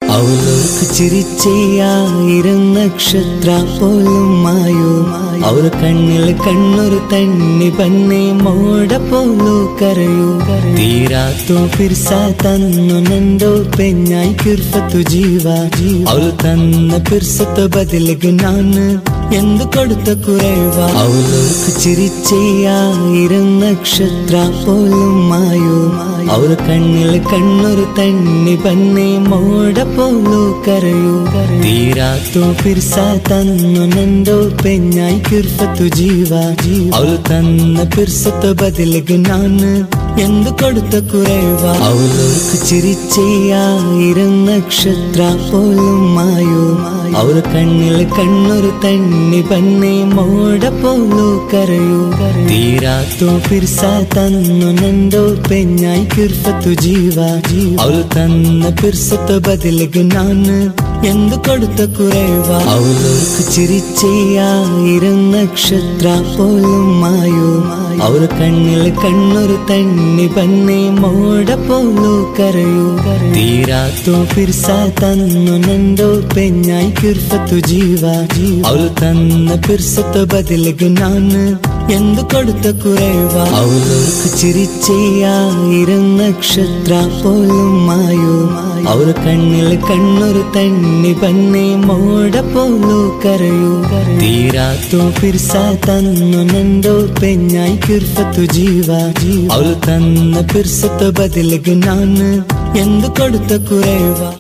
അവൾക്ക് ചിരിച്ചയായിരം നക്ഷത്ര പോലും മായോ അവർ കണ്ണിൽ കണ്ണൊരു തണ്ണി പന്നെ മോട പോലോ കരയോ തീരാത്തോ പിർസ തന്നു നണ്ടോ പെഞ്ഞായി കിർഫത്തു ജീവ അവൾ തന്ന പിർസത്ത് ബദലിക്ക് നാന് എന്ത് കൊടുത്ത കുറേവ അവൾക്ക് ചിരിച്ചയായിരം നക്ഷത്ര പോലും മായോ അവർ കണ്ണിൽ കണ്ണൊരു തണ്ണി പന്നെ മോട പോലോ കരയോ തീരാത്തോ പിർസ തന്നു നണ്ടോ പെഞ്ഞായി കിർഫത്തു ജീവ അവൾ തന്ന പിർസത്ത് ബദലിക്ക് നാന് എന്ത് കൊടുത്ത കുറേവ അവൾക്ക് ചിരിച്ചയായിരം നക്ഷത്ര പോലും മായോ അവർ കണ്ണിൽ കണ്ണൊരു തണ്ണി പന്നെ മോട പോലോ കരയോ തീരാത്തോ പിർസ തന്നു നണ്ടോ പെഞ്ഞായി കിർഫത്തു ജീവ അവൾ തന്ന പിർസത്ത് ബദലിക്ക് നാന് എന്ത് കൊടുത്ത കുറേവ അവൾക്ക് ചിരിച്ചയായിരം നക്ഷത്ര പോലും മായോ അവർ കണ്ണിൽ കണ്ണൊരു തണ്ണി പന്നെ മോട പോലോ കരയോ തീരാത്തോ പിർസ തന്നു നണ്ടോ പെഞ്ഞായി കിർഫത്തു ജീവ അവൾ തന്ന പിർസത്ത് ബദലിക്ക് നാന് എന്ത് കൊടുത്ത കുറേവ അവൾക്ക് ചിരിച്ചയായിരം നക്ഷത്ര പോലും മായോ അവർ കണ്ണിൽ കണ്ണൊരു തണ്ണി പന്നെ മോട പോലോ കരയോ തീരാത്തോ പിർസ തന്നു നണ്ടോ പെഞ്ഞായി കിർഫത്തു ജീവ അവൾ തന്ന പിർസത്ത് ബദലിക്ക് നാന് എന്ത് കൊടുത്ത കുറേവ